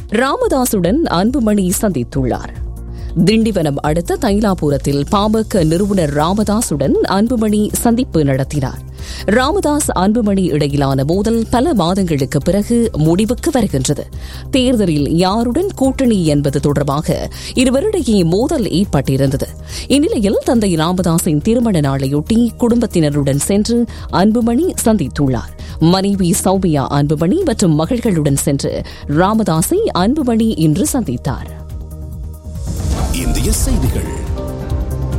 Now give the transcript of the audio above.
ராமதாசுடன் அன்புமணி சந்தித்துள்ளார் திண்டிவனம் அடுத்த தைலாபுரத்தில் பாமக நிறுவனர் ராமதாசுடன் அன்புமணி சந்திப்பு நடத்தினார் ராமதாஸ் அன்புமணி இடையிலான மோதல் பல மாதங்களுக்கு பிறகு முடிவுக்கு வருகின்றது தேர்தலில் யாருடன் கூட்டணி என்பது தொடர்பாக இருவரிடையே மோதல் ஏற்பட்டிருந்தது இந்நிலையில் தந்தை ராமதாஸின் திருமண நாளையொட்டி குடும்பத்தினருடன் சென்று அன்புமணி சந்தித்துள்ளார் மனைவி சௌமியா அன்புமணி மற்றும் மகள்களுடன் சென்று ராமதாஸை அன்புமணி இன்று சந்தித்தார் இந்திய செய்திகள்